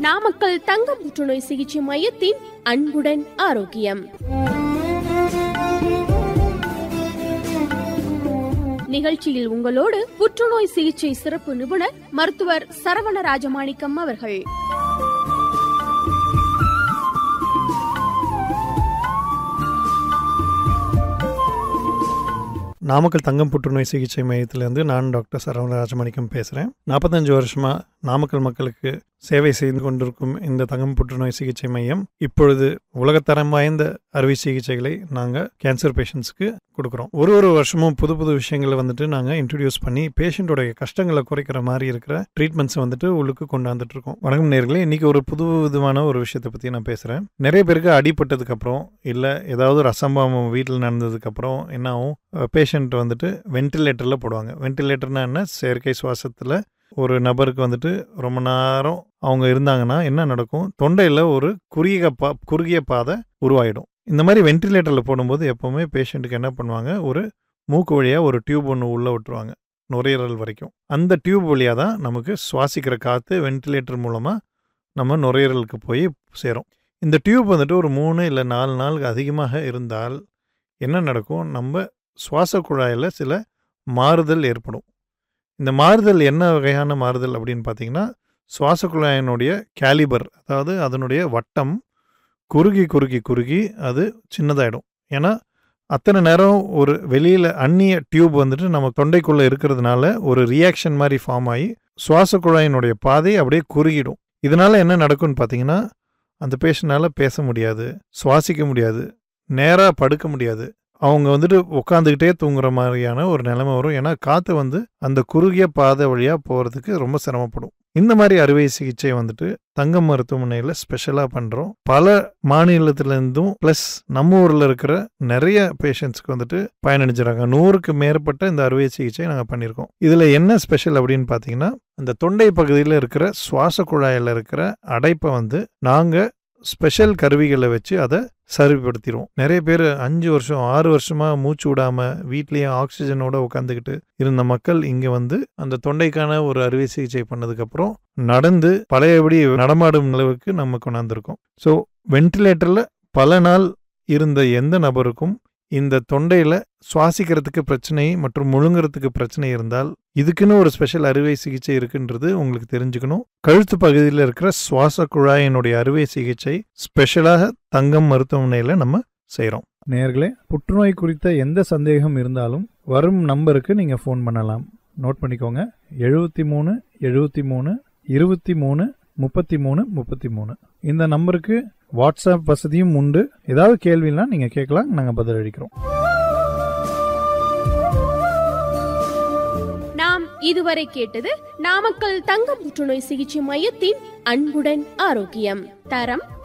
நாமக்கல் தங்க புற்றுநோய் சிகிச்சை மையத்தின் அன்புடன் ஆரோக்கியம் நிகழ்ச்சியில் உங்களோடு புற்றுநோய் சிகிச்சை சிறப்பு நிபுணர் மருத்துவர் சரவண ராஜமாணிக்கம் அவர்கள் நாமக்கல் தங்கம் புற்றுநோய் சிகிச்சை மையத்திலேருந்து நான் டாக்டர் சரவண ராஜமாணிக்கம் பேசுகிறேன் நாற்பத்தஞ்சு வருஷமாக நாமக்கல் மக்களுக்கு சேவை செய்து கொண்டிருக்கும் இந்த தங்கம் புற்றுநோய் சிகிச்சை மையம் இப்பொழுது உலகத்தரம் வாய்ந்த அறுவை சிகிச்சைகளை நாங்கள் கேன்சர் பேஷண்ட்ஸ்க்கு கொடுக்குறோம் ஒரு ஒரு வருஷமும் புது புது விஷயங்களை வந்துட்டு நாங்கள் இன்ட்ரடியூஸ் பண்ணி பேஷண்ட்டோடைய கஷ்டங்களை குறைக்கிற மாதிரி இருக்கிற ட்ரீட்மெண்ட்ஸை வந்துட்டு உள்ளுக்கு கொண்டாந்துட்டு இருக்கோம் வணக்கம் நேர்களே இன்னைக்கு ஒரு புது விதமான ஒரு விஷயத்தை பற்றி நான் பேசுகிறேன் நிறைய பேருக்கு அடிபட்டதுக்கு அப்புறம் இல்லை ஏதாவது ஒரு அசம்பாவம் வீட்டில் நடந்ததுக்கப்புறம் என்ன ஆகும் பேஷண்ட் வந்துட்டு வென்டிலேட்டரில் போடுவாங்க வென்டிலேட்டர்னா என்ன செயற்கை சுவாசத்தில் ஒரு நபருக்கு வந்துட்டு ரொம்ப நேரம் அவங்க இருந்தாங்கன்னா என்ன நடக்கும் தொண்டையில் ஒரு குறுகிய பா குறுகிய பாதை உருவாயிடும் இந்த மாதிரி வென்டிலேட்டரில் போடும்போது எப்போவுமே பேஷண்ட்டுக்கு என்ன பண்ணுவாங்க ஒரு மூக்கு வழியாக ஒரு டியூப் ஒன்று உள்ளே விட்டுருவாங்க நுரையீரல் வரைக்கும் அந்த டியூப் வழியாக தான் நமக்கு சுவாசிக்கிற காற்று வென்டிலேட்டர் மூலமாக நம்ம நுரையீரலுக்கு போய் சேரும் இந்த டியூப் வந்துட்டு ஒரு மூணு இல்லை நாலு நாளுக்கு அதிகமாக இருந்தால் என்ன நடக்கும் நம்ம சுவாச குழாயில் சில மாறுதல் ஏற்படும் இந்த மாறுதல் என்ன வகையான மாறுதல் அப்படின்னு பார்த்தீங்கன்னா சுவாச குழாயினுடைய கேலிபர் அதாவது அதனுடைய வட்டம் குறுகி குறுகி குறுகி அது சின்னதாயிடும் ஏன்னா அத்தனை நேரம் ஒரு வெளியில் அந்நிய டியூப் வந்துட்டு நம்ம தொண்டைக்குள்ளே இருக்கிறதுனால ஒரு ரியாக்ஷன் மாதிரி ஃபார்ம் ஆகி சுவாச குழாயினுடைய பாதை அப்படியே குறுகிடும் இதனால் என்ன நடக்கும்னு பார்த்தீங்கன்னா அந்த பேஷண்ட்டால் பேச முடியாது சுவாசிக்க முடியாது நேராக படுக்க முடியாது அவங்க வந்துட்டு உட்காந்துக்கிட்டே தூங்குற மாதிரியான ஒரு நிலைமை வரும் ஏன்னா காற்று வந்து அந்த குறுகிய பாதை வழியாக போகிறதுக்கு ரொம்ப சிரமப்படும் இந்த மாதிரி அறுவை சிகிச்சை வந்துட்டு தங்கம் மருத்துவமனையில் ஸ்பெஷலாக பண்ணுறோம் பல மாநிலத்திலேருந்தும் ப்ளஸ் நம்ம ஊரில் இருக்கிற நிறைய பேஷண்ட்ஸ்க்கு வந்துட்டு பயனடைஞ்சிடறாங்க நூறுக்கு மேற்பட்ட இந்த அறுவை சிகிச்சை நாங்கள் பண்ணியிருக்கோம் இதில் என்ன ஸ்பெஷல் அப்படின்னு பார்த்தீங்கன்னா அந்த தொண்டை பகுதியில் இருக்கிற சுவாச குழாயில் இருக்கிற அடைப்பை வந்து நாங்கள் ஸ்பெஷல் கருவிகளை வச்சு அதை சரிப்படுத்திடுவோம் நிறைய பேர் அஞ்சு வருஷம் ஆறு வருஷமாக மூச்சு விடாமல் வீட்லேயே ஆக்சிஜனோட உட்காந்துக்கிட்டு இருந்த மக்கள் இங்கே வந்து அந்த தொண்டைக்கான ஒரு அறுவை சிகிச்சை பண்ணதுக்கப்புறம் நடந்து பழையபடி நடமாடும் அளவுக்கு நம்ம கொண்டாந்துருக்கோம் ஸோ வென்டிலேட்டரில் பல நாள் இருந்த எந்த நபருக்கும் இந்த தொண்டையில் சுவாசிக்கிறதுக்கு பிரச்சனை மற்றும் முழுங்குறதுக்கு பிரச்சனை இருந்தால் இதுக்குன்னு ஒரு ஸ்பெஷல் அறுவை சிகிச்சை இருக்குன்றது உங்களுக்கு தெரிஞ்சுக்கணும் கழுத்து பகுதியில் இருக்கிற சுவாச குழாயினுடைய அறுவை சிகிச்சை ஸ்பெஷலாக தங்கம் மருத்துவமனையில் நம்ம செய்கிறோம் நேர்களே புற்றுநோய் குறித்த எந்த சந்தேகம் இருந்தாலும் வரும் நம்பருக்கு நீங்கள் ஃபோன் பண்ணலாம் நோட் பண்ணிக்கோங்க எழுபத்தி மூணு எழுபத்தி மூணு இருபத்தி மூணு முப்பத்தி மூணு முப்பத்தி மூணு இந்த நம்பருக்கு வாட்ஸ்அப் வசதியும் உண்டு ஏதாவது கேள்வினா நீங்கள் கேட்கலாம் நாங்கள் பதிலளிக்கிறோம் நாம் இதுவரை கேட்டது நாமக்கல் தங்க புற்றுநோய் சிகிச்சை மையத்தின் அன்புடன் ஆரோக்கியம் தரம்